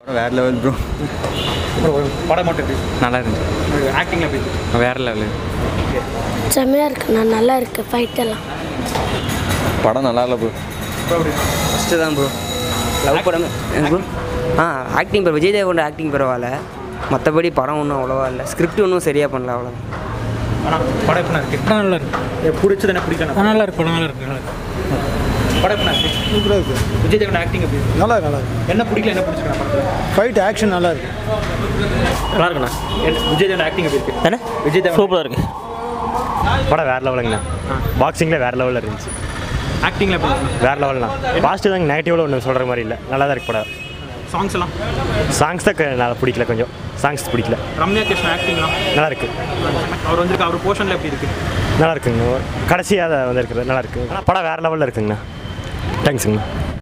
வேற level bro அப்புறம் படம் மட்டும் எப்படி நல்லா இருந்துச்சு ஆக்டிங்ல எப்படி இருக்கு? வேற லெவலு செம்மையாக இருக்குண்ணா நல்லா இருக்கு ஃபைட்டெல்லாம் படம் நல்லா இல்லை ப்ரோ அப்புறம் எப்படி ஃபஸ்ட்டு தான் ப்ரோ லவ் படம் ப்ரோ ஆ ஆக்டிங் பரவ விஜய் தேவனோட ஆக்டிங் பரவாயில்ல மற்றபடி படம் ஒன்றும் அவ்வளோவா இல்லை ஸ்கிரிப்ட் ஒன்றும் சரியாக பண்ணல அவ்வளோ ஆனால் படம் எப்படி இருக்கு படம் நல்லா இருக்கு எனக்கு பிடிச்சது என்ன பிடிக்கல ஆ, நல்லா இருக்கு படம் நல்லா இருக்கு நல்லா இருக்கு படம் எப்படி இருக்கு சூப்பராக இருக்கு விஜய் தேவன் ஆக்டிங் எப்படி இருக்கு? நல்லா இருக்கு நல்லா இருக்கு என்ன பிடிக்கல என்ன பிடிச்சிருக்கா படத்தில் ஃபைட் ஆக்ஷன் நல்லா இருக்கு நல்லா இருக்குண்ணா என்ன- விஜய் தேவன் ஆக்டிங் எப்படி இருக்கு என்ன விஜய் தேவன் சூப்பராக இருக்கு படம் வேறு லெவலுங்கண்ணா பாக்ஸிங்கில் வேறு லெவலில் இருந்துச்சு ஆக்டிங்ல எப்படி இருக்கு வேறு லெவல்ண்ணா பாசிட்டிவ் தாங்க நெகட்டிவில் ஒன்று சொல்கிற மாதிரி இல்லை நல்லா தான் இருக்கு படம் சாங்ஸ் எல்லாம் சாங்ஸ் தான் க- நல்லா பிடிக்கல கொஞ்சம் சாங்ஸ் பிடிக்கல ரம்யா கிருஷ்ணன் ஆக்டிங்லாம் நல்லா இருக்கு அவர் வந்திருக்கு அவர் போர்ஷனில் எப்படி இருக்கு நல்லா இருக்குங்க கடைசியாக அதை வந்திருக்குது நல்லா இருக்கு ஆனால் படம் வேறு லெவலில் இருக்குங்கண்ணா தேங்க்ஸுங்கண்ணா